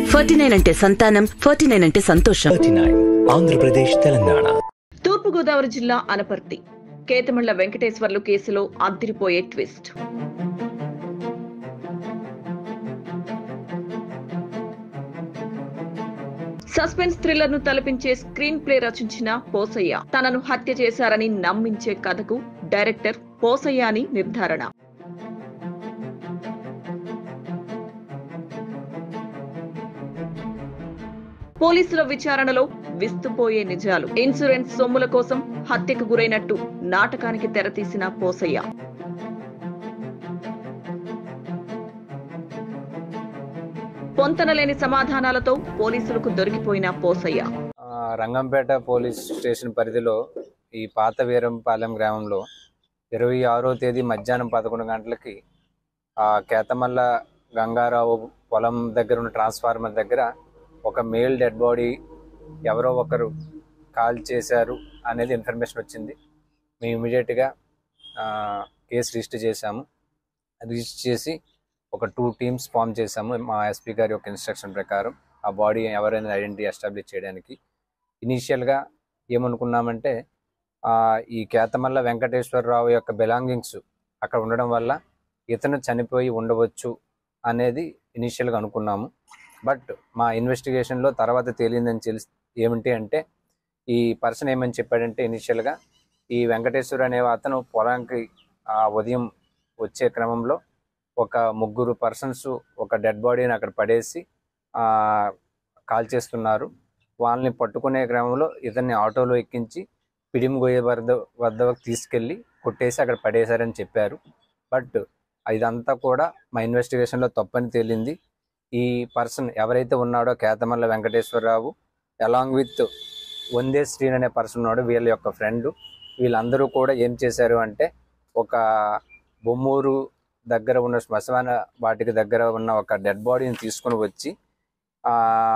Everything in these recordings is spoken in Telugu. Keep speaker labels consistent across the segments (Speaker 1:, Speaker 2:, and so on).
Speaker 1: ఫార్టీ నైన్ అంటే సంతానం ఫార్టీ నైన్ అంటే సంతోషం
Speaker 2: థర్టీ నైన్ ఆంధ్రప్రదేశ్ తెలంగాణ
Speaker 3: తూర్పుగోదావరి జిల్లా అనపర్తి కేతమళ్ల వెంకటేశ్వర్లు కేసులో అద్దిరిపోయే ట్విస్ట్ సస్పెన్స్ థ్రిల్లర్ ను తలపించే స్క్రీన్ ప్లే రచించిన పోసయ్య తనను హత్య చేశారని నమ్మించే కథకు డైరెక్టర్ పోసయ్య అని నిర్ధారణ పోలీసుల విచారణలో విస్తుపోయే నిజాలు ఇన్సూరెన్స్ సొమ్ముల కోసం హత్యకు గురైనట్టు నాటకానికి తెరతీసిన పోసయ్య పొంతనలేని సమాధానాలతో పోలీసులకు దొరికిపోయిన పోసయ్య
Speaker 4: ఆ, రంగంపేట పోలీస్ స్టేషన్ పరిధిలో ఈ పాత వీరంపాలెం గ్రామంలో ఇరవై ఆరో తేదీ మధ్యాహ్నం పదకొండు గంటలకి ఆ కేతమల్ల గంగారావు పొలం దగ్గర ఉన్న ట్రాన్స్ఫార్మర్ దగ్గర ఒక మేల్ డెడ్ బాడీ ఎవరో ఒకరు కాల్ చేశారు అనేది ఇన్ఫర్మేషన్ వచ్చింది మేము ఇమీడియట్గా కేసు రిజిస్టర్ చేశాము రిజిస్టర్ చేసి ఒక టూ టీమ్స్ ఫామ్ చేశాము మా ఎస్పీ గారి యొక్క ఇన్స్ట్రక్షన్ ప్రకారం ఆ బాడీ ఎవరైనా ఐడెంటిటీ ఎస్టాబ్లిష్ చేయడానికి ఇనీషియల్గా ఏమనుకున్నామంటే ఆ, ఈ కేతమల్ల వెంకటేశ్వరరావు యొక్క బిలాంగింగ్స్ అక్కడ ఉండడం వల్ల ఇతను చనిపోయి ఉండవచ్చు అనేది ఇనీషియల్గా అనుకున్నాము బట్ మా ఇన్వెస్టిగేషన్లో తర్వాత తేలిందని తెలిసి ఏమిటి అంటే ఈ పర్సన్ ఏమని చెప్పాడంటే ఇనీషియల్గా ఈ వెంకటేశ్వర అనే అతను పొలానికి ఆ ఉదయం వచ్చే క్రమంలో ఒక ముగ్గురు పర్సన్స్ ఒక డెడ్ బాడీని అక్కడ పడేసి ఆ, కాల్ చేస్తున్నారు వాళ్ళని పట్టుకునే క్రమంలో ఇతన్ని ఆటోలో ఎక్కించి పిడిమిగొయ్య వద్ద వద్దకు తీసుకెళ్ళి కొట్టేసి అక్కడ పడేశారని చెప్పారు బట్ ఇదంతా కూడా మా ఇన్వెస్టిగేషన్లో తప్పని తేలింది ఈ పర్సన్ ఎవరైతే ఉన్నాడో కేతమల్ల వెంకటేశ్వరరావు అలాంగ్ విత్ వందే శ్రీన్ అనే పర్సన్ ఉన్నాడు వీళ్ళ యొక్క ఫ్రెండ్ వీళ్ళందరూ కూడా ఏం చేశారు అంటే ఒక బొమ్మూరు దగ్గర ఉన్న శ్మశాన వాటికి దగ్గర ఉన్న ఒక డెడ్ బాడీని తీసుకుని వచ్చి ఆ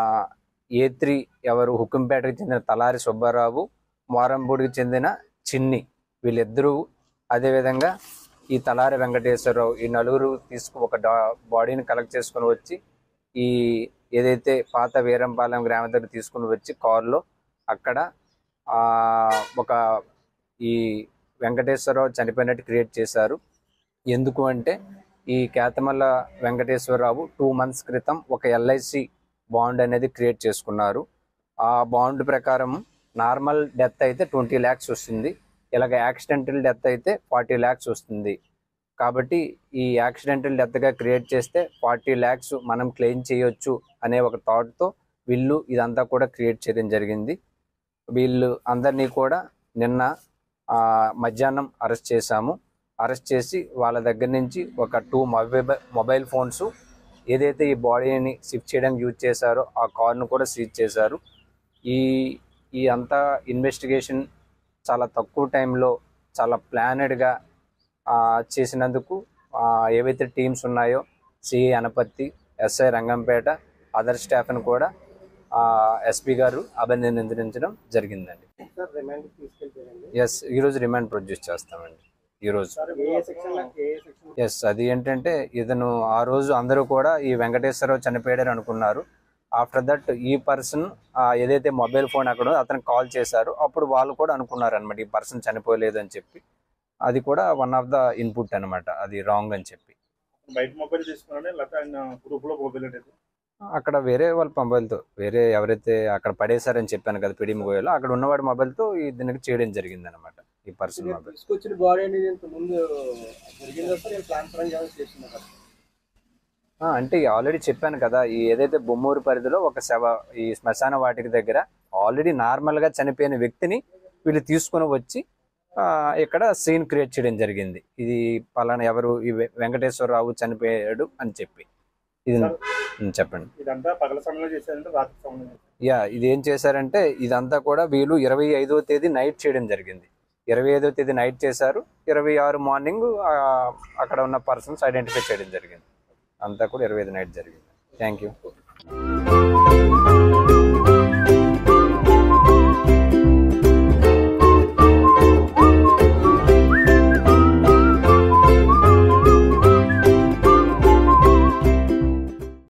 Speaker 4: ఏ త్రీ ఎవరు హుకుంపేటకి చెందిన తలారి సుబ్బారావు మోరంపూడికి చెందిన చిన్ని వీళ్ళిద్దరూ అదేవిధంగా ఈ తలారి వెంకటేశ్వరరావు ఈ నలుగురు తీసుకు ఒక డా- బాడీని కలెక్ట్ చేసుకుని వచ్చి ఈ ఏదైతే పాత వీరంపాలెం గ్రామం దగ్గర తీసుకుని వచ్చి కారులో అక్కడ ఆ, ఒక ఈ వెంకటేశ్వరరావు చనిపోయినట్టు క్రియేట్ చేశారు ఎందుకు అంటే ఈ కేతమల్ల వెంకటేశ్వరరావు టూ మంత్స్ క్రితం ఒక ఎల్ఐసి బాండ్ అనేది క్రియేట్ చేసుకున్నారు ఆ బాండ్ ప్రకారం నార్మల్ డెత్ అయితే ట్వంటీ ల్యాక్స్ వస్తుంది ఇలాగ యాక్సిడెంటల్ డెత్ అయితే ఫార్టీ ల్యాక్స్ వస్తుంది కాబట్టి ఈ యాక్సిడెంటల్ డెత్గా క్రియేట్ చేస్తే ఫార్టీ ల్యాక్స్ మనం క్లెయిమ్ చేయొచ్చు అనే ఒక థాట్తో వీళ్ళు ఇదంతా కూడా క్రియేట్ చేయడం జరిగింది వీళ్ళు అందరినీ కూడా నిన్న ఆ, మధ్యాహ్నం అరెస్ట్ చేశాము అరెస్ట్ చేసి వాళ్ళ దగ్గర నుంచి ఒక టూ మొబైల్ మొబైల్ ఫోన్స్ ఏదైతే ఈ బాడీని షిఫ్ట్ చేయడానికి యూజ్ చేశారో ఆ కార్ను కూడా సీజ్ చేశారు ఈ ఈ అంతా ఇన్వెస్టిగేషన్ చాలా తక్కువ టైంలో చాలా ప్లానెడ్గా చేసినందుకు ఆ, ఏవైతే టీమ్స్ ఉన్నాయో CI Anaparthi SI Rangampeta other స్టాఫ్ని కూడా ఎస్పీ గారు అభినందించడం జరిగిందండి ఎస్ ఈరోజు రిమాండ్ ప్రొడ్యూస్ చేస్తామండి ఈరోజు ఎస్ అది ఏంటంటే ఇతను ఆ రోజు అందరూ కూడా ఈ వెంకటేశ్వరరావు చనిపోయాడని అనుకున్నారు ఆఫ్టర్ దట్ ఈ పర్సన్ ఏదైతే మొబైల్ ఫోన్ అక్కడ ఉందో అతనికి కాల్ చేశారు అప్పుడు వాళ్ళు కూడా అనుకున్నారు అనమాట ఈ పర్సన్ చనిపోలేదు అని చెప్పి అది కూడా వన్ ఆఫ్ ద ఇన్పుట్ అన్నమాట అది రాంగ్ అని చెప్పి
Speaker 5: బయట మొబైల్ తీసుకున్నానే లేకపోతే ఆయన గ్రూప్ లో మొబైల్ అనేది
Speaker 4: అక్కడ వేరే వాళ్ళ మొబైల్తో వేరే ఎవరైతే అక్కడ పడేశారని చెప్పాను కదా పిడిమి గోయలో అక్కడ ఉన్నవాడి మొబైల్తో ఈ దీనికి చేయడం జరిగింది అనమాట ఈ పర్సన్ మొబైల్
Speaker 6: తీసుకొచ్చిన బాడీ అనేది ఇంత ముందు జరిగిందా సార్ నేను ప్లాన్ పరంగా ఏమైనా చేస్తున్నా సార్
Speaker 4: ఆ, అంటే ఆల్రెడీ చెప్పాను కదా ఈ ఏదైతే బొమ్మూరు పరిధిలో ఒక శవ ఈ శ్మశాన వాటికి దగ్గర ఆల్రెడీ నార్మల్ గా చనిపోయిన వ్యక్తిని వీళ్ళు తీసుకొని వచ్చి ఆ, ఇక్కడ సీన్ క్రియేట్ చేయడం జరిగింది ఇది పలానా ఎవరు ఈ వె- వెంకటేశ్వరరావు చనిపోయాడు అని చెప్పి ఇది ఉం, చెప్పండి
Speaker 5: ఇదంతా పగల సమయంలో చేశారంటే రాత్రి సమయంలో చేశారు.
Speaker 4: యా ఇది ఏం చేశారంటే ఇదంతా కూడా వీళ్ళు ఇరవై ఐదో తేదీ నైట్ చేయడం జరిగింది ఇరవై ఐదో తేదీ నైట్ చేశారు ఇరవై ఆరు మార్నింగ్ అక్కడ ఉన్న పర్సన్స్ ఐడెంటిఫై చేయడం జరిగింది అంతా కూడా ఇరవై ఐదు నైట్ జరిగింది థ్యాంక్ యూ